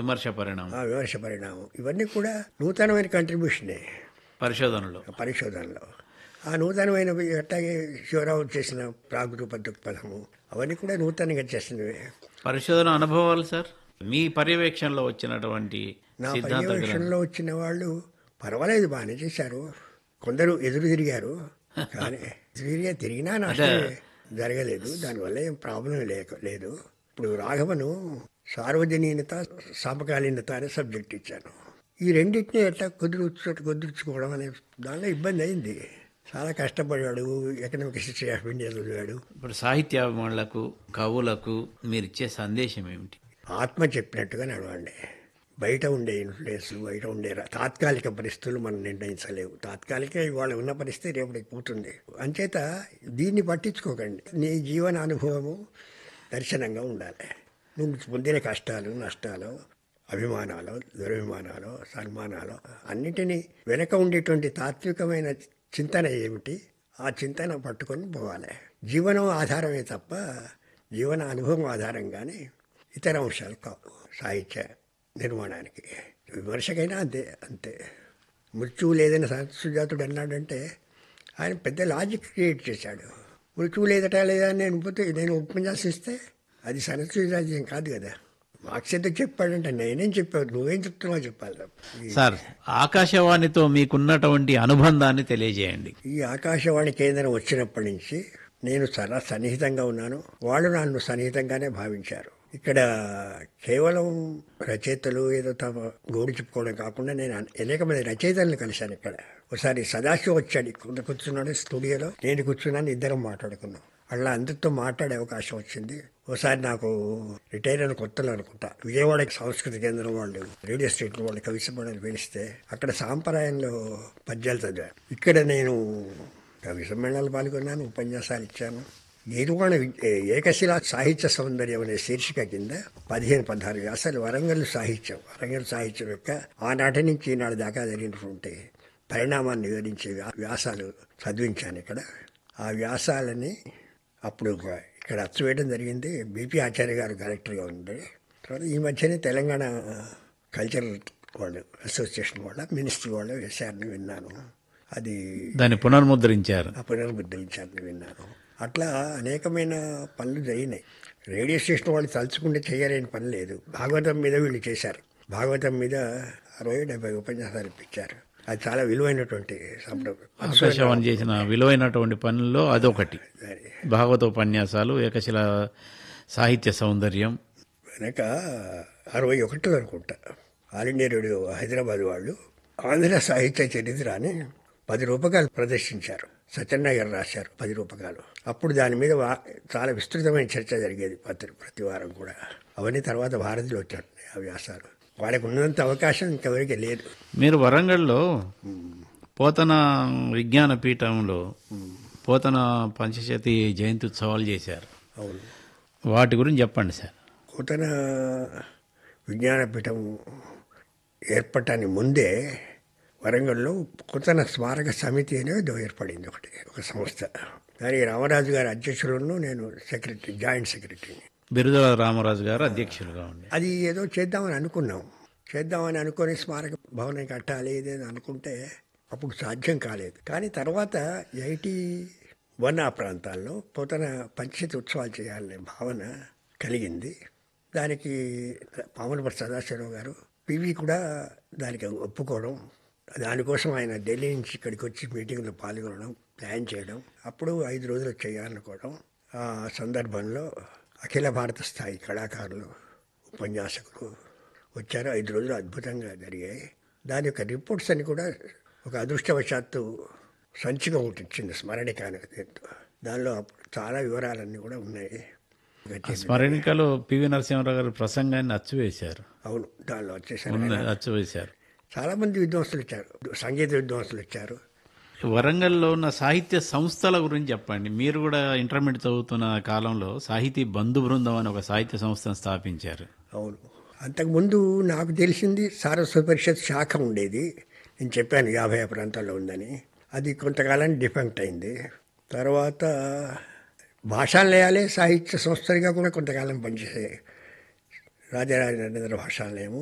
విమర్శ పరిణామం ఆ విమర్శ పరిణామం ఇవన్నీ కూడా నూతనమైన కంట్రిబ్యూషనే పరిశోధనలో పరిశోధనలో ఆ నూతనమైన అట్లాగే శివరావు చేసిన ప్రాగృత దృక్పథము అవన్నీ కూడా నూతనంగా చేసినవే పరిశోధన అనుభవాలు సార్ మీ పర్యవేక్షణలో వచ్చినటువంటి నా సిద్ధాంత గ్రంథం పర్యవేక్షణలో వచ్చిన వాళ్ళు పర్వాలేదు బాగానే చేశారు కొందరు ఎదురు తిరిగారు కానీ ఎదురు తిరిగా తిరిగినా నష్టం జరగలేదు దానివల్ల ఏం ప్రాబ్లం లేక లేదు ఇప్పుడు రాఘవను సార్వజనీనత సమకాలీనత అనే సబ్జెక్ట్ ఇచ్చాను ఈ రెండింటిని ఎట్లా కుదుర్చు కుదుర్చుకోవడం అనే దానిలో ఇబ్బంది అయింది చాలా కష్టపడ్డాడు ఎకనామిక్ హిస్టరీ ఆఫ్ ఇండియా చదివాడు ఇప్పుడు సాహిత్యాభిమానులకు కవులకు మీరు ఇచ్చే సందేశం ఏమిటి ఆత్మ చెప్పినట్టుగా నడవండి బయట ఉండే ఇన్ఫ్లుయెన్స్ బయట ఉండే రా- తాత్కాలిక పరిస్థితులు మనం నిర్ణయించలేవు తాత్కాలిక ఇవాళ ఉన్న పరిస్థితి రేపటికి పోతుంది అంచేత దీన్ని పట్టించుకోకండి నీ జీవన అనుభవము దర్శనంగా ఉండాలి నువ్వు పొందిన కష్టాలు నష్టాలు అభిమానాలు దురభిమానాలు సన్మానాలు అన్నిటినీ వెనక ఉండేటువంటి తాత్వికమైన చింతన ఏమిటి ఆ చింతన పట్టుకొని పోవాలి జీవనం ఆధారమే తప్ప జీవన అనుభవం ఆధారంగానే ఇతర అంశాలు కావు సాహిత్య నిర్మాణానికి విమర్శకైనా అంతే అంతే మృత్యువు లేదని సుజాతుడు అన్నాడంటే ఆయన పెద్ద లాజిక్ క్రియేట్ చేశాడు మృత్యువు లేదట లేదా అని నేను పోతే నేను ఉపన్యాసం ఇస్తే అది సనత్సుజాతీయం కాదు కదా మార్క్స్ ఏదో చెప్పాడంటే నేనేం చెప్పావు నువ్వేం చెప్తున్నావో చెప్పాలి ఈ- సార్ ఆకాశవాణితో మీకున్నటువంటి అనుబంధాన్ని తెలియజేయండి ఈ ఆకాశవాణి కేంద్రం వచ్చినప్పటి నుంచి నేను చాలా సన్నిహితంగా ఉన్నాను వాళ్ళు నన్ను సన్నిహితంగానే భావించారు ఇక్కడ కేవలం రచయితలు ఏదో తమ గోడు చెప్పుకోవడం కాకుండా నేను అన్- అనేక మంది రచయితలను కలిశాను ఇక్కడ ఒకసారి సదాశివ వచ్చాడు ఇక్కడ కూర్చున్నాడు స్టూడియోలో నేను కూర్చున్నాను ఇద్దరం మాట్లాడుకున్నాం అట్లా అందరితో మాట్లాడే అవకాశం వచ్చింది ఒకసారి నాకు రిటైర్ అయిన కొత్తలో అనుకుంటా విజయవాడ సంస్కృతి కేంద్రం వాళ్ళు రేడియో స్టేషన్ వాళ్ళు కవి సమ్మేళనం పిలిస్తే అక్కడ సాంప్రదాయంలో పద్యాలు చదివాను ఇక్కడ నేను కవి సమ్మేళనాలు పాల్గొన్నాను ఉపన్యాసాలు ఇచ్చాను నిర్మాణ వి- ఏకశిలా సాహిత్య సౌందర్యం అనే శీర్షిక కింద పదిహేను పదహారు వ్యాసాలు వరంగల్ సాహిత్యం వరంగల్ సాహిత్యం యొక్క ఆనాటి నుంచి ఈనాడు దాకా జరిగినటువంటి పరిణామాన్ని వివరించే వ్యా- వ్యాసాలు చదివించాను ఇక్కడ ఆ వ్యాసాలని అప్పుడు ఒక- ఇక్కడ అచ్చు వేయడం జరిగింది బీపీ ఆచార్య గారు డైరెక్టర్గా ఉండే తర్వాత ఈ మధ్యనే తెలంగాణ కల్చరల్ వాళ్ళు అసోసియేషన్ వాళ్ళ మినిస్ట్రీ వాళ్ళు వేశారని విన్నాను అది దాన్ని పునర్ముద్రించారు ఆ పునర్ముద్రించారని విన్నాను అట్లా అనేకమైన పనులు జరిగినాయి రేడియో స్టేషన్ వాళ్ళు తలుచుకుంటే చేయలేని పని లేదు భాగవతం మీద వీళ్ళు చేశారు భాగవతం మీద అరవై డెబ్బై ఉపన్యాసాలు ఇప్పించారు అది చాలా విలువైనటువంటి సంప్రదాయం ఆకాశవాణి చేసిన విలువైనటువంటి పనుల్లో అదొకటి భాగవత ఉపన్యాసాలు ఏకశిల సాహిత్య సౌందర్యం వెనక అరవై ఒకటిలో అనుకుంటా ఆల్ ఇండియా రేడియో హైదరాబాద్ వాళ్ళు ఆంధ్ర సాహిత్య చరిత్ర అని పది రూపకాలు ప్రదర్శించారు సత్యనారాయణ గారు రాశారు పది రూపకాలు అప్పుడు దాని మీద వా- చాలా విస్తృతమైన చర్చ జరిగేది ప్రతి ప్రతి వారం కూడా అవన్నీ తర్వాత భారతిలో వచ్చాయి ఆ వ్యాసాలు వాళ్ళకు ఉన్నంత అవకాశం ఇంకెవరికి లేదు మీరు వరంగల్లో పోతన విజ్ఞాన పీఠంలో పోతన పంచశతి జయంతి ఉత్సవాలు చేశారు అవును వాటి గురించి చెప్పండి సార్ నూతన విజ్ఞానపీఠం ఏర్పడటానికి ముందే వరంగల్లో నూతన స్మారక సమితి అనేది ఏర్పడింది ఒకటి ఒక సంస్థ దానికి రామరాజు గారి అధ్యక్షులను నేను సెక్రటరీ జాయింట్ సెక్రటరీని బిరుదల రామరాజు గారు అధ్యక్షులుగా ఉండే అది ఏదో చేద్దామని అనుకున్నాం చేద్దామని అనుకొని స్మారక భవనం కట్టాలి ఇదేదో అనుకుంటే అప్పుడు సాధ్యం కాలేదు కానీ తర్వాత ఎయిటీ వన్ ఆ ప్రాంతాల్లో పోతన పంచాయతీ ఉత్సవాలు చేయాలనే భావన కలిగింది దానికి పాములపర్తి సదాశివరావు గారు పివి కూడా దానికి ఒప్పుకోవడం దానికోసం ఆయన ఢిల్లీ నుంచి ఇక్కడికి వచ్చి మీటింగ్లో పాల్గొనడం ప్లాన్ చేయడం అప్పుడు ఐదు రోజులు చేయాలనుకోవడం ఆ సందర్భంలో అఖిల భారత స్థాయి కళాకారులు ఉపన్యాసకులు వచ్చారు ఐదు రోజులు అద్భుతంగా జరిగాయి దాని యొక్క రిపోర్ట్స్ అని కూడా ఒక అదృష్టవశాత్తు సంచిక ఒకటి ఇచ్చింది స్మరణిక దానిలో అప్పుడు చాలా వివరాలన్నీ కూడా ఉన్నాయి ఆ స్మరణికలో పివి నరసింహారావు గారి ప్రసంగాన్ని అచ్చువేశారు అవును దానిలో వచ్చేసారు ఉన్న- అచ్చువేశారు చాలా మంది విద్వాంసులు వచ్చారు సంగీత విద్వాంసులు వచ్చారు వరంగల్లో ఉన్న సాహిత్య సంస్థల గురించి చెప్పండి మీరు కూడా ఇంటర్మీడియట్ చదువుతున్న కాలంలో సాహితీ బంధు బృందం అని ఒక సాహిత్య సంస్థను స్థాపించారు అవును అంతకుముందు నాకు తెలిసింది సారస్వత పరిషత్ శాఖ ఉండేది నేను చెప్పాను యాభై ప్రాంతాల్లో ఉందని అది కొంతకాలం డిఫెక్ట్ అయింది తర్వాత భాషాలయాలే సాహిత్య సంస్థలుగా కూడా కొంతకాలం పనిచేసాయి రాజరాజేంద్ర భాషాలయము